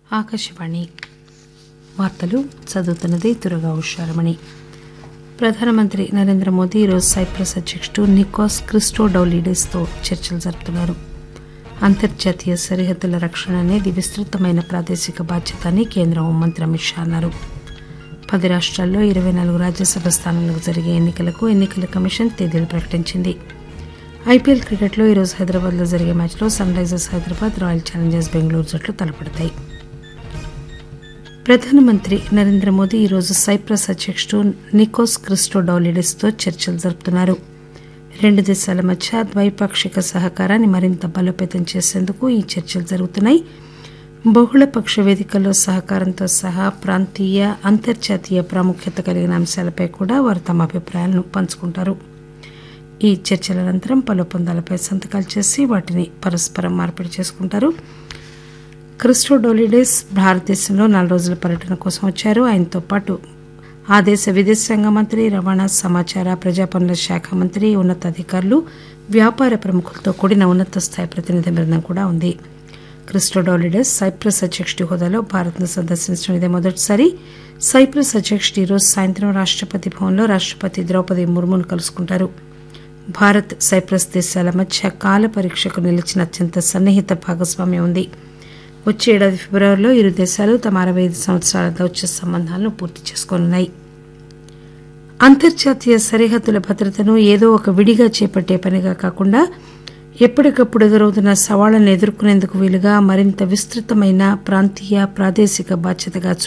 ఆకాశవాణి వార్తలు చదువుతున్నది దుర్గా ఉషారమణి ప్రధానమంత్రి నరేంద్ర మోదీ ఈరోజు సైప్రస్ అధ్యకుడు నికోస్ క్రిస్టోడౌలిడెస్తో చర్చలు జరుపుతున్నారు అంతర్జాతీయ సరిహద్దుల రక్షణ అనేది విస్తృతమైన ప్రాదేశిక బాధ్యత అని కేంద్ర హోంమంత్రి అమిత్ షా అన్నారు పది రాష్ట్రాల్లో ఇరవై నాలుగు రాజ్యసభ స్థానాలకు జరిగే ఎన్నికలకు ఎన్నికల కమిషన్ తేదీలు ప్రకటించింది ఐపీఎల్ క్రికెట్లో ఈరోజు హైదరాబాద్లో జరిగే మ్యాచ్లో sunrisers Hyderabad royal challengers Bengaluru జట్లు తలపడతాయి ప్రధానమంత్రి నరేంద్ర మోదీ ఈరోజు సైప్రస్ అధ్యకుడు నికోస్ క్రిస్టోడౌలిడెస్తో చర్చలు జరుపుతున్నారు రెండు దేశాల మధ్య ద్వైపాక్షిక సహకారాన్ని మరింత బలోపేతం చేసేందుకు ఈ చర్చలు జరుగుతున్నాయి బహుళపక్ష వేదికల్లో సహకారంతో సహా ప్రాంతీయ అంతర్జాతీయ ప్రాముఖ్యత కలిగిన అంశాలపై కూడా వారు తమ అభిప్రాయాలను పంచుకుంటారు ఈ చర్చల అనంతరం పలు ఒప్పందాలపై సంతకాలు చేసి వాటిని పరస్పరం మార్పిడి చేసుకుంటారు క్రిస్టోడోలిడెస్ భారతదేశంలో నాలుగు రోజుల పర్యటన కోసం వచ్చారు ఆయనతో పాటు ఆ దేశ విదేశాంగ మంత్రి రవాణా సమాచార ప్రజా పనుల శాఖ మంత్రి ఉన్నతాధికారులు వ్యాపార ప్రముఖులతో కూడిన ఉన్నత స్థాయి ప్రతినిధి బృందం కూడా ఉంది క్రిస్టోడోలిడెస్ సైప్రస్ అధ్యక్షుడి హోదాలో భారత్ను సందర్శించడం ఇదే మొదటిసారి సైప్రస్ అధ్యక్షుడు ఈరోజు సాయంత్రం రాష్టపతి భవన్లో రాష్టపతి ద్రౌపది ముర్మును కలుసుకుంటారు భారత్ సైప్రస్ దేశాల మధ్య కాల పరీక్షకు నిలిచిన అత్యంత సన్నిహిత భాగస్వామ్యం ఉంది వచ్చే ఏడాది ఫిబ్రవరిలో ఇరు దేశాలు తమ అరవై ఐదు సంవత్సరాల దౌత్య సంబంధాలను పూర్తి చేసుకోనున్నాయి అంతర్జాతీయ సరిహద్దుల భద్రతను ఏదో ఒక విడిగా చేపట్టే పనిగా కాకుండా ఎప్పటికప్పుడు ఎదురవుతున్న సవాళ్లను ఎదుర్కొనేందుకు వీలుగా మరింత విస్తృతమైన ప్రాంతీయ ప్రాదేశిక బాధ్యతగా